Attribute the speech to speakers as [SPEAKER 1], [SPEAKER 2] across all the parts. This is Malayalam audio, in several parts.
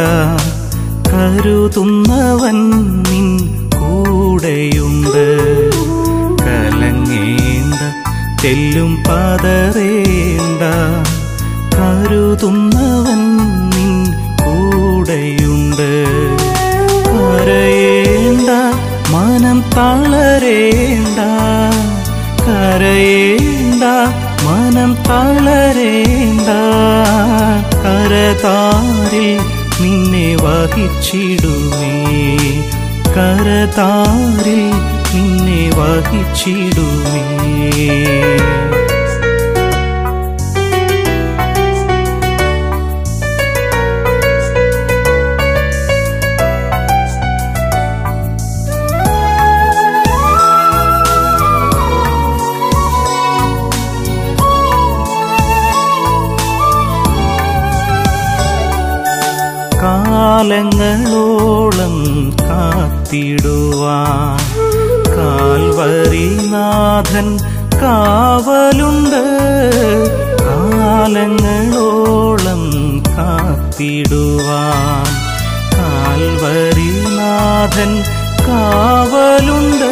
[SPEAKER 1] കരുതുന്നവൻ നിൻ കൂടെയുണ്ട് കലങ്ങേണ്ട തെല്ലും പതറേണ്ട കരുതുന്നവൻ നിൻ കൂടെയുണ്ട് കരയേണ്ട മനം തളരേണ്ട കരയേണ്ട മനം തളരേണ്ട കരതാരിൽ നിന്നെ വഹിച്ചിടുമേ കരതാരിൽ നിന്നെ വഹിച്ചിടുമേ കാലങ്ങളോളം കാത്തിടുവാൻ കാൽവരിനാഥൻ കാവലുണ്ട് കാലങ്ങളോളം കാത്തിടുവാൻ കാൽവരിനാഥൻ കാവലുണ്ട്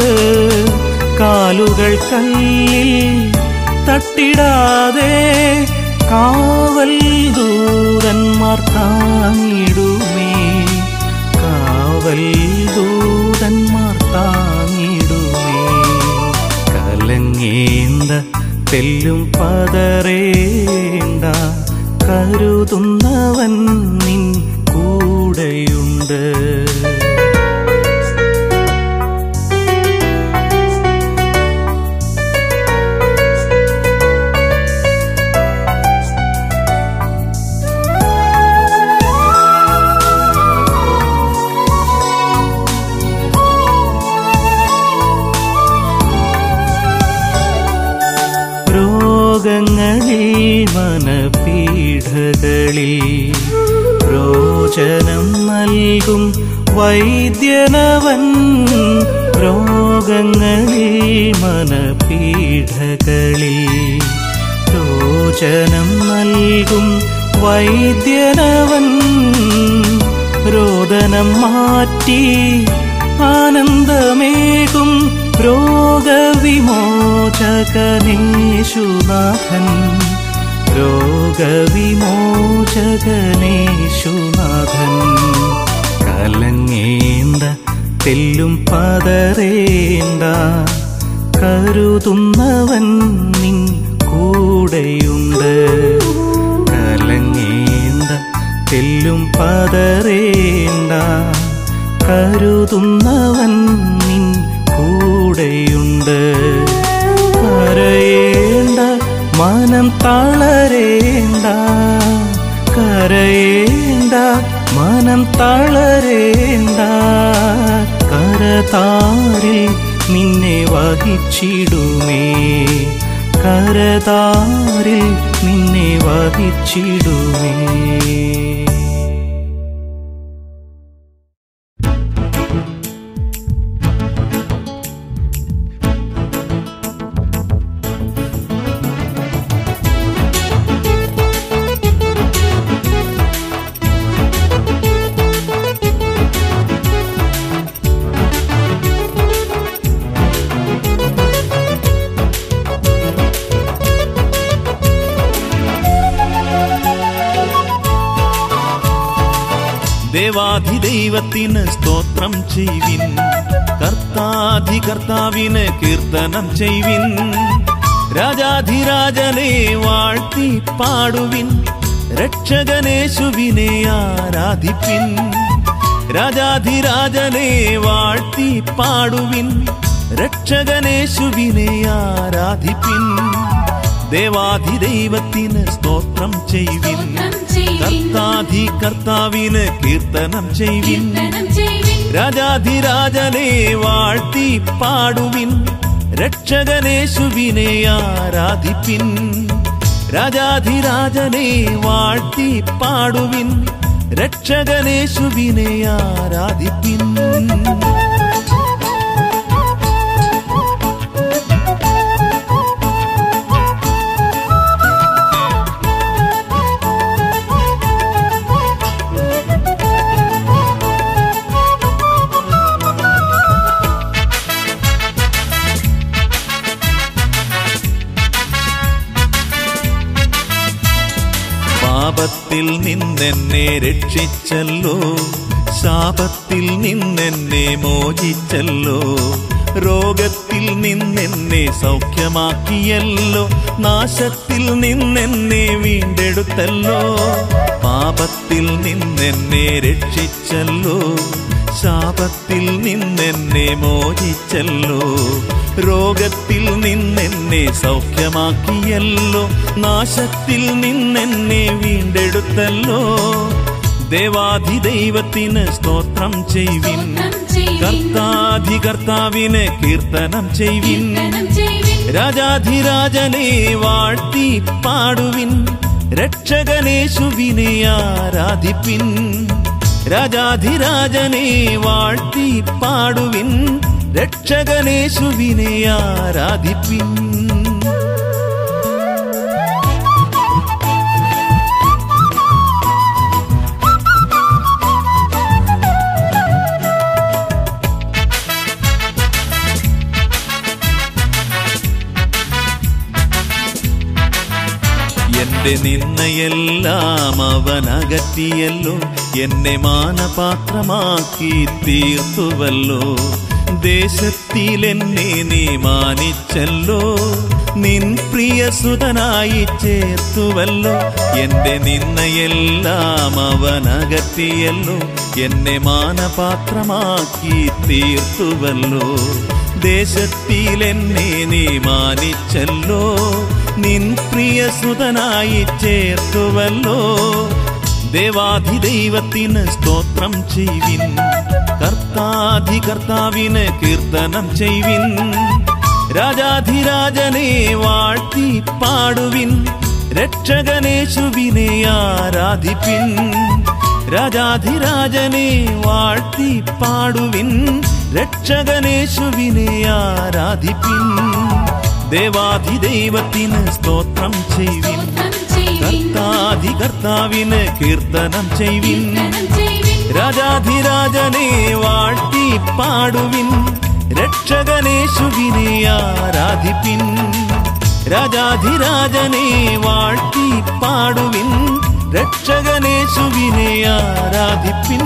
[SPEAKER 1] കാലുകൾ കല്ലിൽ തട്ടിടാതെ കാവൽ ദൂതന്മാർ താങ്ങിടുമേ കാവൽ ദൂതന്മാർ താങ്ങിടുമേ കലങ്ങേണ്ട തെല്ലും പതറേണ്ട കരുതുന്നവൻ നിൻ കൂടെയുണ്ട് രോഗങ്ങളിൽ മനപീഠകളിൽ രോചനം നൽകും വൈദ്യനവൻ രോഗങ്ങളിൽ മനപീഠകളിൽ രോചനം നൽകും വൈദ്യനവൻ രോദനം മാറ്റി ആനന്ദമേകും രോഗവിമോചകനേശുനാഥൻ രോഗവിമോചകനേശുനാഥൻ കലങ്ങേണ്ട തെല്ലും പതറേണ്ട കരുതുന്നവൻ നിൻ കൂടെയുണ്ട് കലങ്ങേണ്ട തെല്ലും പതറേണ്ട കരുതുന്നവൻ നിൻ കൂടെയുണ്ട് കരയേണ്ട മനം തളരേണ്ട കരയേണ്ട മനം തളരേണ്ട കരതാരിൽ നിന്നെ വഹിച്ചിടുമേ കരതാരിൽ നിന്നെ വഹിച്ചിടുമേ
[SPEAKER 2] ദേവാധിദൈവത്തിന് സ്തോത്രം ചെയ്വിൻ കർത്താധി കർത്താവിന് കീർത്തനം ചെയ്വിൻ രാജാധിരാജനെ വാഴ്ത്തി പാടുവിൻ രക്ഷകനേശുവിനെ ആരാധിപ്പിൻ രാജാധിരാജനെ വാഴ്ത്തി പാടുവിൻ രക്ഷകനേശുവിനെ ആരാധിപ്പിൻ ദേവാധിദൈവത്തിന് സ്തോത്രം ചെയ്വിൻ കർത്താധി കർത്താവിന് കീർത്തനം ചെയ്വിൻ രാജാധിരാജനെ വാഴ്ത്തി പാടുവിൻ രക്ഷകനേശുവിനെ ആരാധിപ്പിൻ രാജാധിരാജനെ വാഴ്ത്തി പാടുവിൻ രക്ഷകനേശുവിനെ ആരാധിപ്പിൻ പാപത്തിൽ നിന്നെന്നെ രക്ഷിച്ചല്ലോ ശാപത്തിൽ നിന്നെന്നെ മോചിച്ചല്ലോ രോഗത്തിൽ നിന്നെന്നെ സൗഖ്യമാക്കിയല്ലോ നാശത്തിൽ നിന്നെന്നെ വീണ്ടെടുത്തല്ലോ പാപത്തിൽ നിന്നെന്നെ രക്ഷിച്ചല്ലോ ശാപത്തിൽ നിന്നെന്നെ മോചിച്ചല്ലോ രോഗത്തിൽ നിന്നെന്നെ സൗഖ്യമാക്കിയല്ലോ നാശത്തിൽ നിന്നെന്നെ വീണ്ടെടുത്തല്ലോ ദേവാധിദൈവത്തിന് സ്തോത്രം ചെയ്വിൻ കർത്താധി കർത്താവിന് കീർത്തനം ചെയ്വിൻ രാജാധിരാജനെ വാഴ്ത്തി പാടുവിൻ രക്ഷകനേശുവിനെ ആരാധിപ്പിൻ രാജാധിരാജനെ വാഴ്ത്തി പാടുവിൻ രക്ഷകനേശുവിനെ ആരാധിപ്പിൻ എന്റെ നിന്നയെല്ലാം അവൻ അകറ്റിയല്ലോ എന്നെ മാനപാത്രമാക്കി തീർത്തുവല്ലോ ദേശത്തിൽ എന്നെ നീ മാനിച്ചല്ലോ നിൻ പ്രിയസുതനായി ചേർത്തുവല്ലോ എന്റെ നിന്നയെല്ലാം അവൻ അകറ്റിയല്ലോ എന്നെ മാനപാത്രമാക്കി തീർത്തുവല്ലോ ദേശത്തിൽ എന്നെ നീ മാനിച്ചല്ലോ നിൻ പ്രിയസുതനായി ചേർത്തുവല്ലോ ദേവാധിദൈവത്തിന് സ്തോത്രം ചെയ്വിൻ കർത്താധി കർത്താവിന് കീർത്തനം ചെയ്വിൻ രാജാധിരാജനെ വാഴ്ത്തി പാടുവിൻ രക്ഷകനേശുവിനെ ആരാധിപ്പിൻ രാജാധിരാജനെ വാഴ്ത്തി പാടുവിൻ രക്ഷകനേശുവിനെ ആരാധിപ്പിൻ ദേവാധിദൈവത്തിന് സ്തോത്രം ചെയ്വിൻ കർത്താധി കർത്താവിന് കീർത്തനം ചെയ്വിൻ രാജാധിരാജനെ വാഴ്ത്തി പാടുവിൻ രക്ഷകനേശുവിനെ ആരാധിപ്പിൻ രാജാധിരാജനെ വാഴ്ത്തി പാടുവിൻ രക്ഷകനേശുവിനെ ആരാധിപ്പിൻ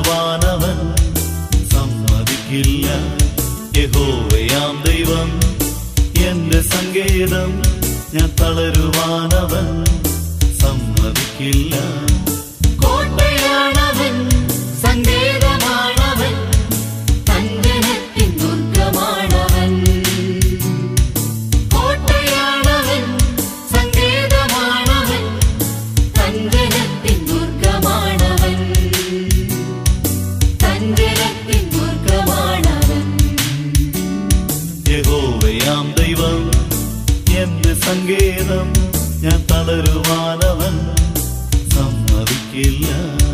[SPEAKER 3] തളരുവാനവൻ സമ്മതിക്കില്ല യഹോവയാം ദൈവം എന്റെ സങ്കേതം ഞാൻ തളരുവാനവൻ സമ്മതിക്കില്ല
[SPEAKER 4] കോട്ടയാണവൻ സങ്കേതമാണവൻ തഞ്ചനത്തിൻ ദുർഗമാണവൻ കോട്ടയാണവൻ സങ്കേതമാണവൻ തഞ്ചനത്തിൻ ദുർഗമാണവൻ തഞ്ചനത്തിൻ ദുർഗമാണവൻ
[SPEAKER 3] യഹോവയാം ദൈവം എന്റെ സങ്കേതം ഞാൻ തളരുവാനവൻ സമ്മതിക്കില്ല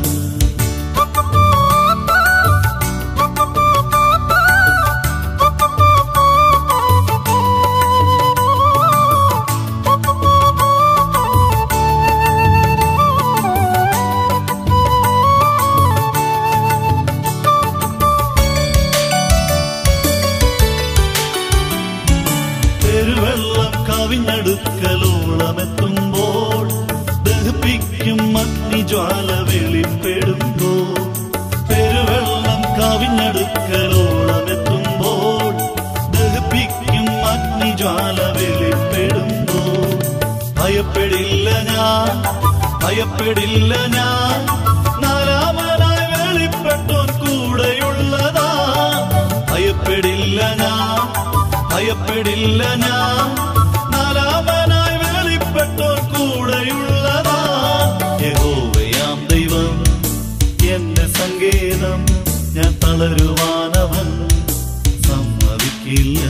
[SPEAKER 3] പെരുവെള്ളം കവിഞ്ഞടുക്കലോളമെത്തുമ്പോൾ ദഹിപ്പിക്കും അഗ്നിജ്വാല വെളിപ്പെടുമ്പോൾ പെരുവെള്ളം കവിഞ്ഞടുക്കലോളമെത്തുമ്പോൾ ദഹിപ്പിക്കും അഗ്നിജ്വാല വെളിപ്പെടുമ്പോൾ ഭയപ്പെടില്ല ഞാൻ ഭയപ്പെടില്ല ഞാൻ നാലാമനായി വെളിപ്പെട്ടോൻ കൂടെയുള്ളതാ ഭയപ്പെടില്ല ഞാൻ ഭയപ്പെടില്ല ഞാൻ നാലാമനായി വെളിപ്പെട്ടോൻ കൂടെയുള്ളതാ യഹോവയാം ദൈവം എന്റെ സങ്കേതം ഞാൻ തളരുവാനവൻ സമ്മതിക്കില്ല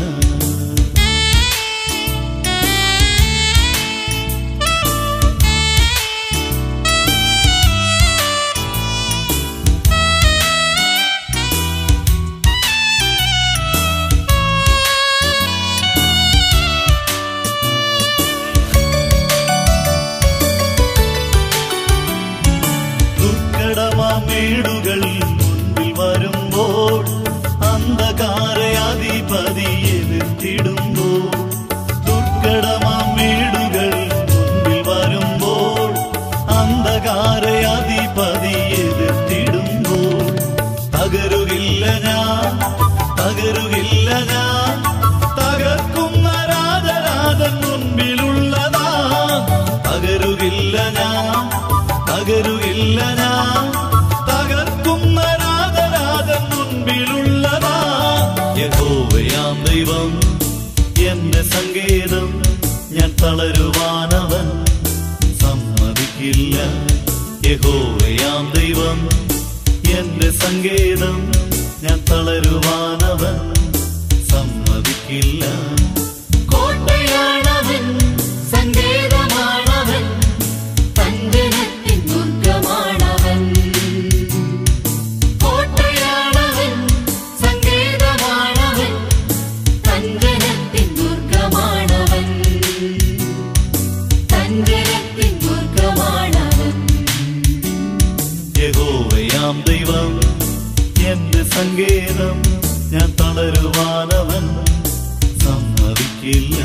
[SPEAKER 3] ദുർഘടമാമേടുകൾ മുൻപിൽ വരുമ്പോൾ അന്ധകാര അധിപതി എതിർത്തിടുമ്പോൾ ദുർഘടമാമേടുകൾ മുൻപിൽ വരുമ്പോൾ അന്ധകാര അധിപതി എതിർത്തിടുമ്പോൾ തകരുകില്ല ഞാൻ തകരുകില്ല ഞാൻ തകർക്കുന്ന രാജരാജൻ മുൻപിലുള്ളതാ തകരുകില്ല ഞാൻ തകരുകില്ല ഞാൻ തകർക്കുന്ന രാജരാജൻ മുൻപിലുള്ളതാ യഹോവയാം ദൈവം എന്റെ സങ്കേതം ഞാൻ തളരുവാനവൻ സമ്മതിക്കില്ല യഹോവയാം ദൈവം എന്റെ സങ്കേതം ഞാൻ തളരുവാനവൻ സമ്മതിക്കില്ല
[SPEAKER 4] കോട്ടയാണവൻ സങ്കേതമാണവൻ തഞ്ചനത്തിൻ ദുർഗമാണവൻ കോട്ടയാണവൻ സങ്കേതമാണവൻ തഞ്ചനത്തിൻ ദുർഗമാണവൻ തഞ്ചനത്തിൻ ദുർഗമാണവൻ
[SPEAKER 3] യഹോവയാം ദൈവം എന്റെ സങ്കേതം ഞാൻ തളരുവാനവൻ സമ്മതിക്കില്ല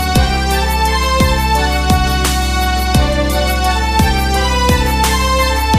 [SPEAKER 4] ും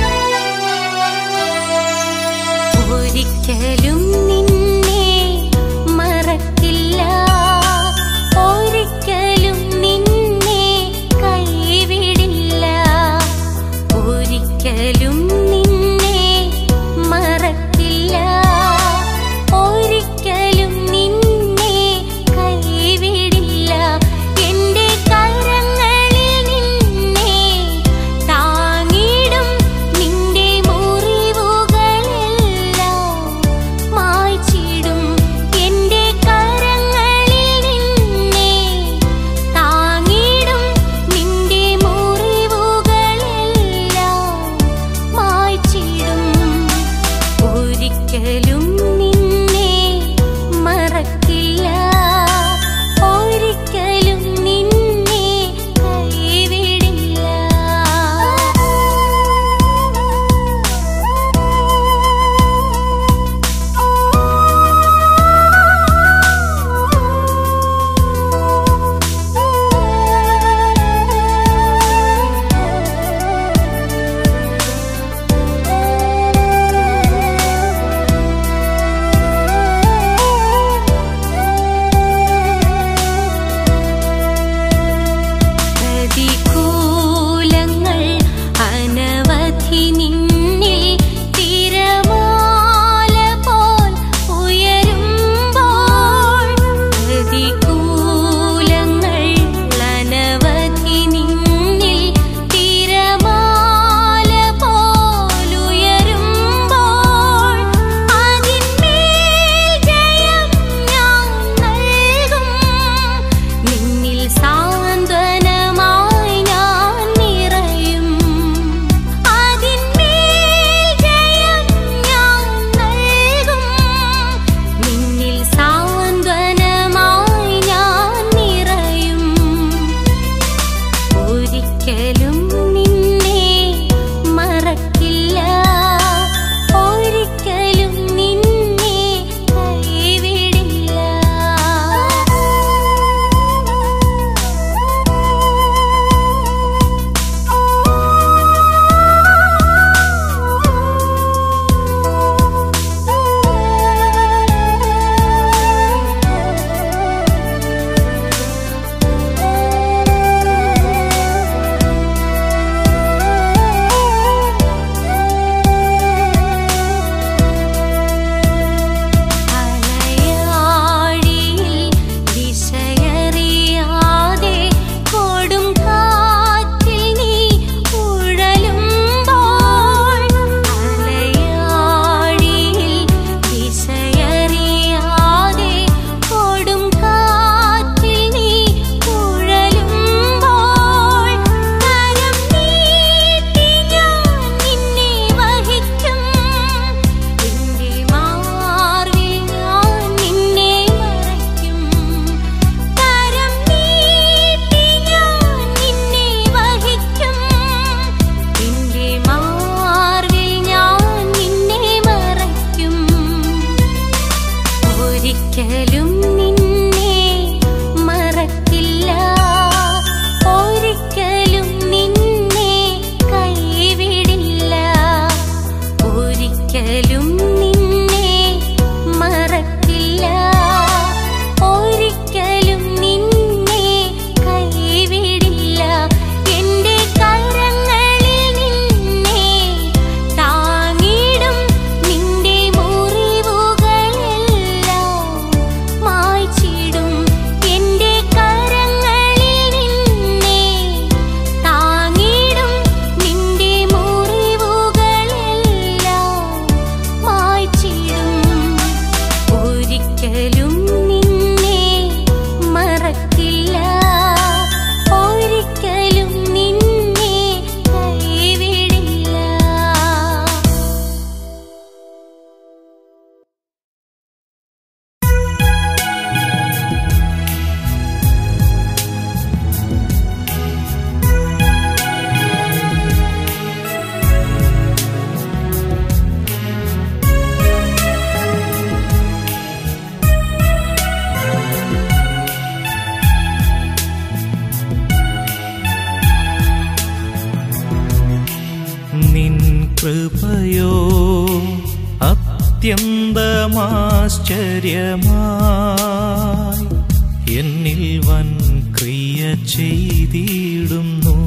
[SPEAKER 1] അത്യന്തമാശ്ചര്യമായി എന്നിൽ വൻ ക്രിയ ചെയ്തിടുന്നു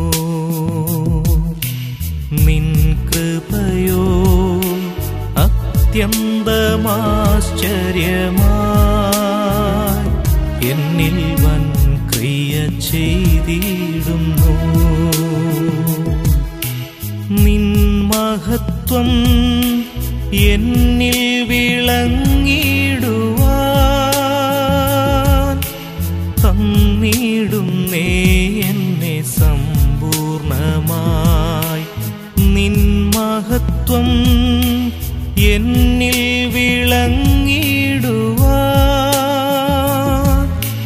[SPEAKER 1] നിൻ കൃപയോ അത്യന്തമാശ്ചര്യമായി എന്നിൽ വൻ ക്രിയ ചെയ്തിടുന്നു നിൻ മഹത്വം എന്നിൽ വിളങ്ങിടുവാൻ തന്നിടുന്നേ എന്നെ സമ്പൂർണമായി നിൻ മഹത്വം എന്നിൽ വിളങ്ങിടുവാൻ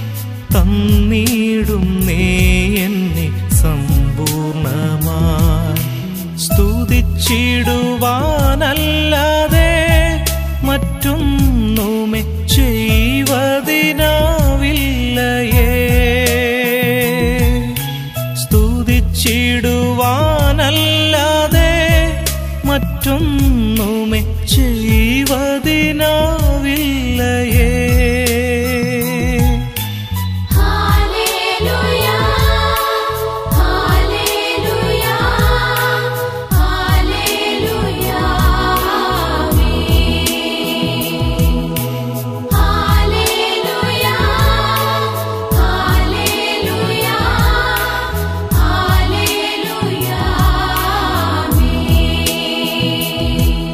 [SPEAKER 1] തന്നിടുന്നേ എന്നെ സമ്പൂർണമായി സ്തുതിച്ചിടുവാനല്ലാതെ മറ്റൊന്നുമെ ചെയ്വതിനാവില്ലയേ സ്തുതിച്ചിടുവാനല്ലാതെ മറ്റൊന്നുമെ ചെയ്വതിനാവില്ലയേ
[SPEAKER 4] ഹല്ലേലൂയ ഹല്ലേലൂയ ഹല്ലേലൂയ ഹല്ലേലൂയ ഹല്ലേലൂയ ഹല്ലേലൂയ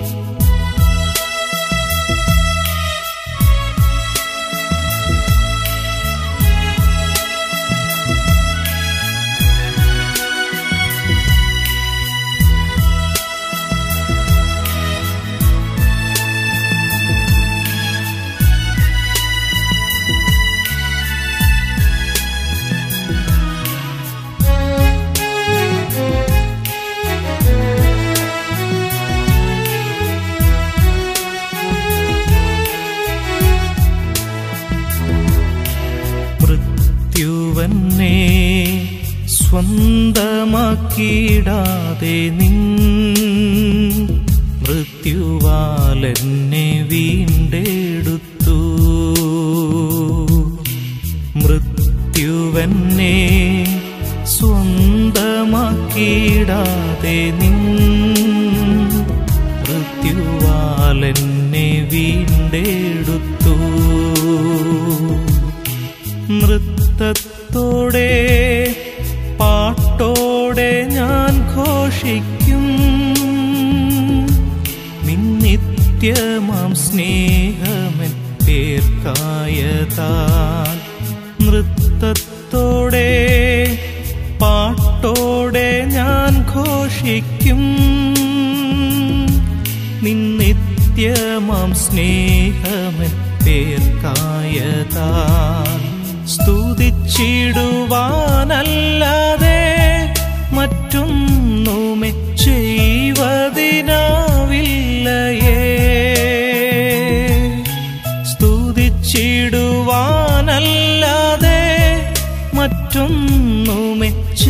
[SPEAKER 1] മൃത്യുവന്നെ സ്വന്തമാക്കിയിടാതെ നിൻ മൃത്യുവാലെന്നെ വീണ്ടെടുത്തു മൃത്യുവന്നെ സ്വന്തമാക്കിയിടാതെ നിൻ മൃത്യുവാലെന്നെ വീണ്ടെടുത്തു നൃത്തത്തോടെ പാട്ടോടെ ഞാൻ ഘോഷിക്കും നിന്നിത്യമാം സ്നേഹമൻ പേർക്കായതാൽ നൃത്തത്തോടെ പാട്ടോടെ ഞാൻ ഘോഷിക്കും നിന്നിത്യമാം സ്നേഹമൻ പേർക്കായതാൽ സ്തുതിച്ചിടുവാനല്ലാതെ മറ്റൊന്നുമെ ചെയ്വതിനാവില്ലയേ സ്തുതിച്ചിടുവാനല്ലാതെ മറ്റൊന്നുമെ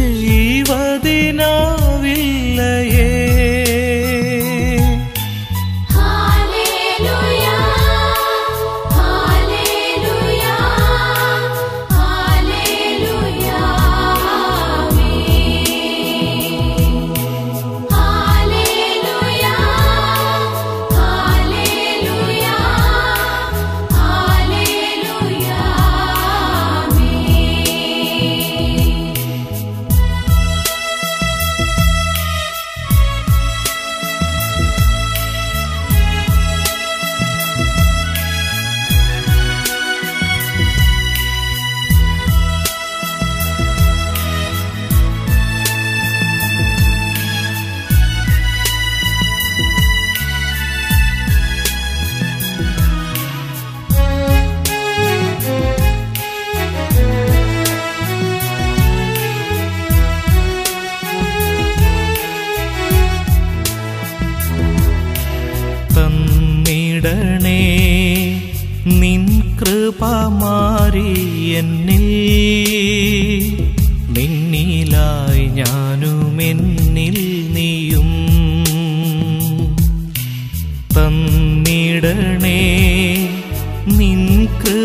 [SPEAKER 1] ചെയ്വതിനാവില്ലയേ
[SPEAKER 4] ഹല്ലേലൂയ ഹല്ലേലൂയ ഹല്ലേലൂയ ഹല്ലേലൂയ ഹല്ലേലൂയ ഹല്ലേലൂയ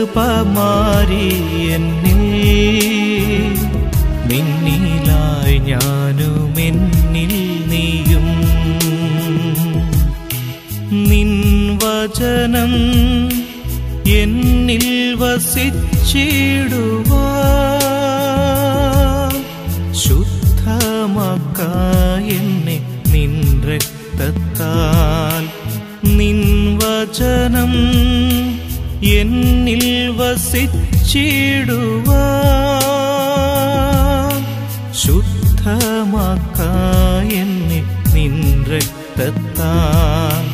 [SPEAKER 1] കൃപമാരി എന്നിൽ നിന്നിലായി ഞാനും എന്നിൽ നീയും നിൻ വചനം എന്നിൽ വസിച്ചിടുവാ ശുദ്ധമാക്ക എന്നെ നിൻ രക്തത്താൽ നിൻ വചനം എന്നിൽ വസിച്ചിടുവാ ശുദ്ധമാക്ക എന്നെ നിൻ രക്തത്താൽ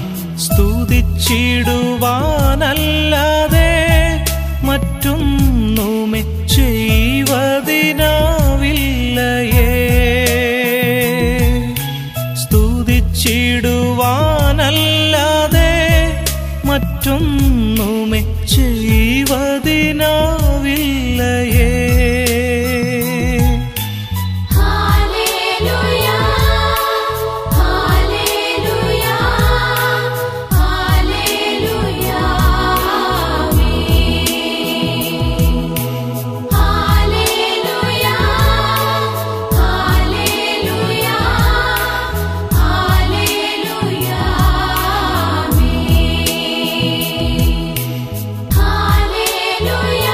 [SPEAKER 1] സ്തുതിച്ചിടുവാനല്ലാതെ മറ്റൊന്നുമെ ചെയ്വതിനാവില്ലയേ സ്തുതിച്ചിടുവാനല്ലാതെ മറ്റൊന്നുമെ ചെയ്വതിനാവില്ലയേ
[SPEAKER 4] ഹല്ലേലൂയ ഹല്ലേലൂയ ഹല്ലേലൂയ ഹല്ലേലൂയ ഹല്ലേലൂയ ഹല്ലേലൂയ ഹല്ലേലൂയ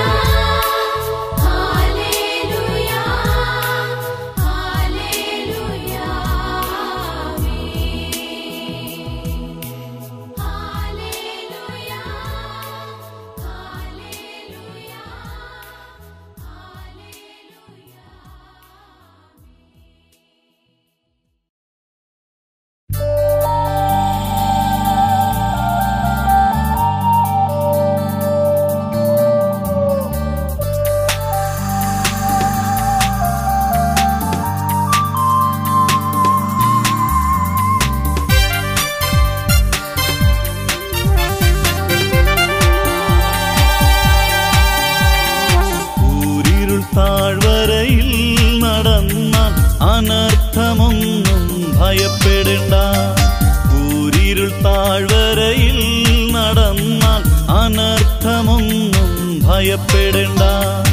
[SPEAKER 4] ഹല്ലേലൂയ ഹല്ലേലൂയ ഹല്ലേലൂയ ഹല്ലേലൂയ
[SPEAKER 3] ഊരിരുൾ താഴ്വരയിൽ നടന്നാൽ അനർത്ഥമൊന്നും ഭയപ്പെടേണ്ട ഊരിരുൾ താഴ്വരയിൽ നടന്നാൽ അനർത്ഥമൊന്നും ഭയപ്പെടേണ്ട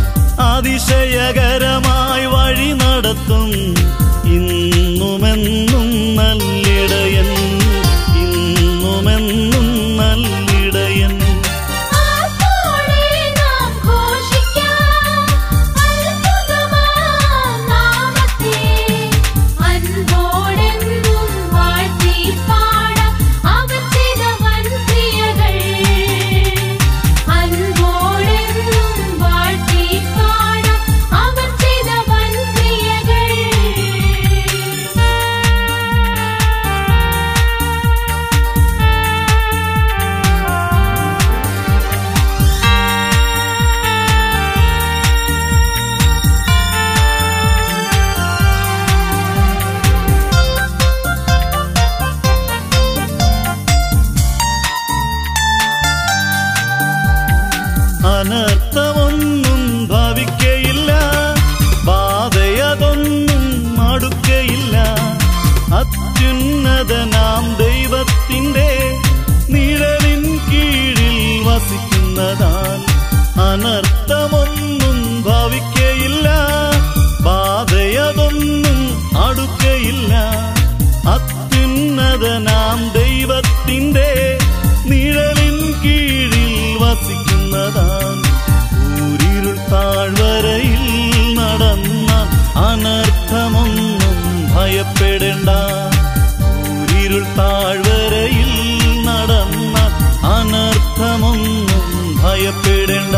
[SPEAKER 3] അതിശയകരമായി വഴി നടത്തും ഇന്നുമെന്നും നല്ലിടയൻ ഇന്നുമെന്നും നല്ലിടയൻ
[SPEAKER 4] ആർപ്പോടെ നാം ഘോഷിക്കാം അത്ഭുതമാം നാമത്തെ അൻപോടെന്നും വാഴ്ത്തി പാടാം അവർ ചെയ്ത വൻക്രിയകൾ അൻപോടെന്നും വാഴ്ത്തി പാടാം അവർ ചെയ്ത വൻക്രിയകൾ
[SPEAKER 3] അനർത്ഥമൊന്നും ഭവിക്കയില്ല ബാധയതൊന്നും അടുക്കയില്ല അത്യുന്നതനാം ദൈവത്തിൻ്റെ നിഴലിൻ കീഴിൽ വസിക്കുന്നതാൽ അനർത്ഥമൊന്നും ഭവിക്കയില്ല ബാധയതൊന്നും അടുക്കയില്ല അത്യുന്നതനാം ദൈവത്തിൻ്റെ നിഴലിൻ കീഴിൽ വസിക്കുന്നതാൽ ഊരിരുൾ താഴ്വരയിൽ നടന്ന അനർത്ഥമൊന്നും ഭയപ്പെടേണ്ട ഊരിരുൾ താഴ്വരയിൽ നടന്ന അനർത്ഥമൊന്നും ഭയപ്പെടേണ്ട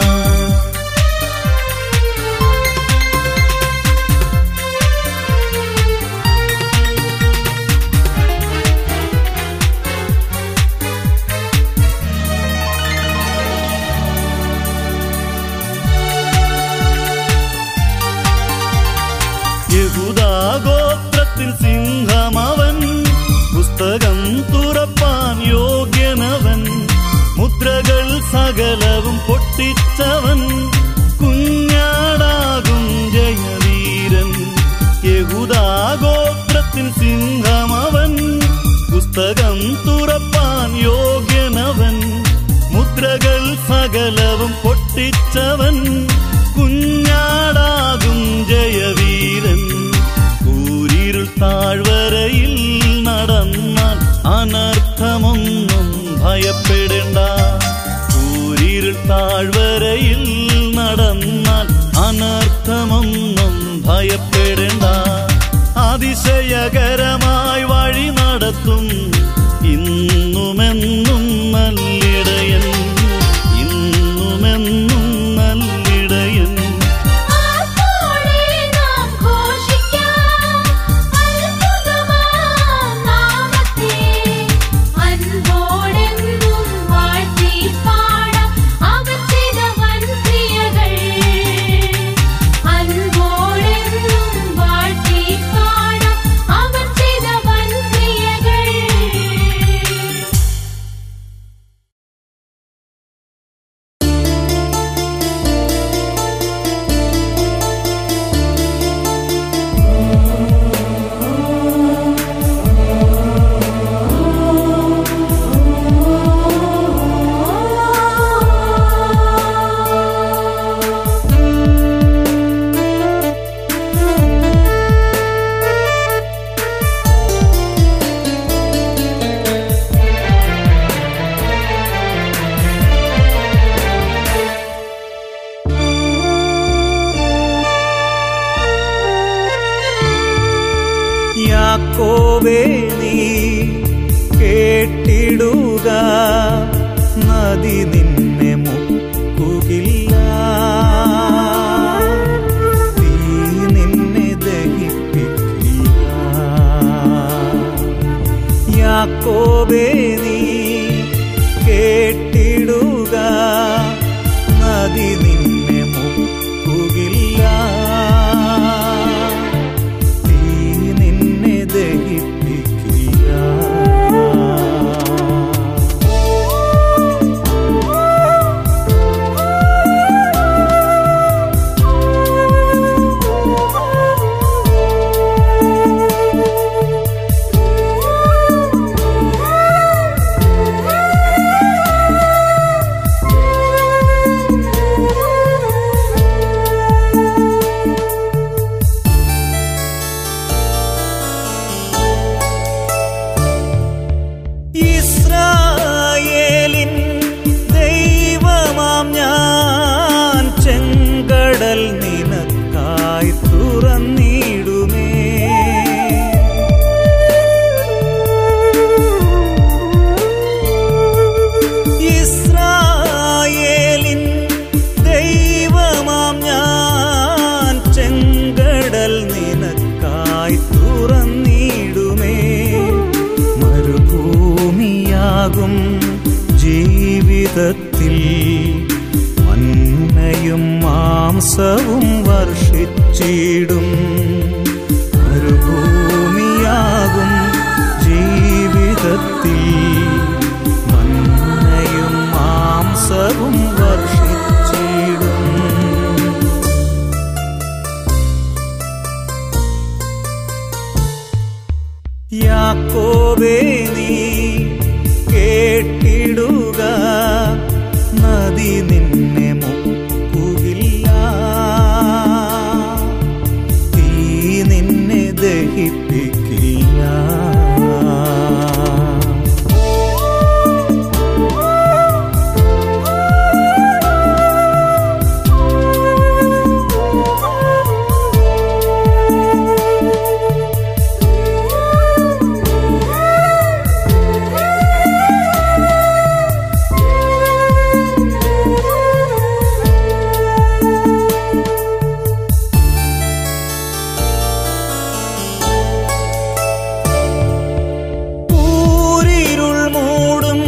[SPEAKER 3] യഹൂദാഗോത്രത്തിൽ സിംഹമവൻ പുസ്തകം തുറപ്പാൻ യോഗ്യനവൻ മുദ്രകൾ സകലവും പൊട്ടിച്ചവൻ കുഞ്ഞാടാകും ജയവീരൻ യഹൂദാഗോത്രത്തിൽ സിംഹമവൻ പുസ്തകം തുറപ്പാൻ യോഗ്യനവൻ മുദ്രകൾ സ സകലവും പൊട്ടിച്ചവൻ കുഞ്ഞാടാകും ജയവീരൻ കൂരിരുൾ താഴ്വരയിൽ നടന്നാൽ അനർത്ഥമൊന്നും ഭയപ്പെടേണ്ട കൂരിരുൾ താഴ്വരയിൽ നടന്നാൽ അനർത്ഥമൊന്നും ഭയപ്പെടേണ്ട അതിശയകരമായി വഴി നടത്തും ഇന്നുമെന്നും നല്ലിടയൻ ഇന്നുമെന്നും നല്ലിടയൻ
[SPEAKER 4] ആർപ്പോടെ നാം ഘോഷിക്കാം അത്ഭുതമാം നാമത്തെ അൻപോടെന്നും വാഴ്ത്തി പാടാം അവൻ ചെയ്ത വൻക്രിയകൾ അൻപോടെന്നും വാഴ്ത്തി പാടാം അവൻ ചെയ്ത വൻക്രിയകൾ
[SPEAKER 1] യാക്കോബേ നീ കേട്ടിടുക നദി നിന്നെ മുക്കുകില്ല തീ നിന്നെ ദഹിപ്പിക്കില്ല യാക്കോബേ നീ കേട്ടിടുക നദി നിന്നെ മുക്കുകില്ല തീ നിന്നെ ദഹിപ്പിക്കില്ല ഇസ്രായേലിൻ ദൈവമാം ഞാൻ ചെങ്കടൽ നിനക്കായി തുറന്നിടുമേ ഇസ്രായേലിൻ ദൈവമാം ഞാൻ ചെങ്കടൽ നിനക്കായി തുറന്നിടുമേ മരുഭൂമിയാകും ജീവിതത്തിൽ മന്നയും മാംസവും വർഷിച്ചിടും മരുഭൂമിയാകും ജീവിതത്തിൽ മന്നയും മാംസവും വർഷിച്ചിടും യാക്കോബേ നീ കേട്ടിടുക നദി നിന്നെ മുക്കുകില്ല തീ നിന്നെ ദഹിപ്പിക്കില്ല ഊരിരുൾ മൂടും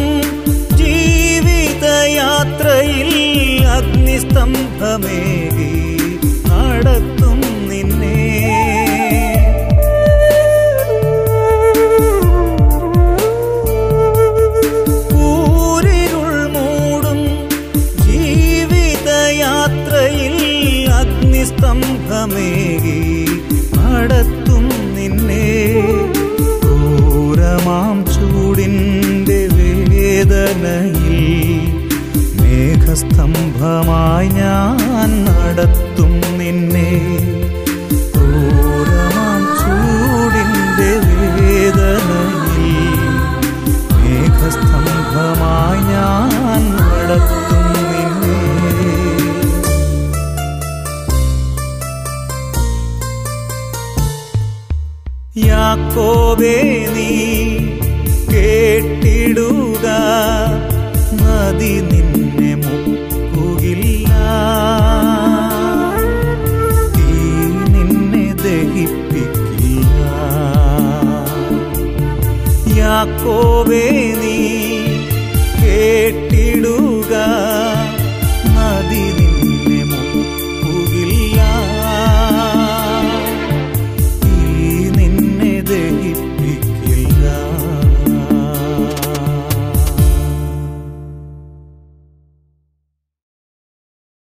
[SPEAKER 1] ജീവിതയാത്രയിൽ അഗ്നിസ്തംഭമേകി നടത്തും നിന്നെ ഊരിരുൾ മൂടും ജീവിതയാത്രയിൽ അഗ്നിസ്തംഭമേകി നടത്തും നിന്നെ ക്രൂരമാം ചൂടിൻ്റെ വേദനയിൽ മേഘസ്തംഭമേകി സ്തംഭമായി ഞാൻ നടത്തും നിന്നെ ക്രൂരമാം ചൂടിൻ്റെ വേദനയിൽ മേഘസ്തംഭമായി ഞാൻ നടത്തും നിന്നെ യാക്കോബേ നീ കേട്ടിടുക നദി നിന്നെ മുക്കുകില്ല തീ നിന്നെ ദഹിപ്പിക്കില്ല യാക്കോബേ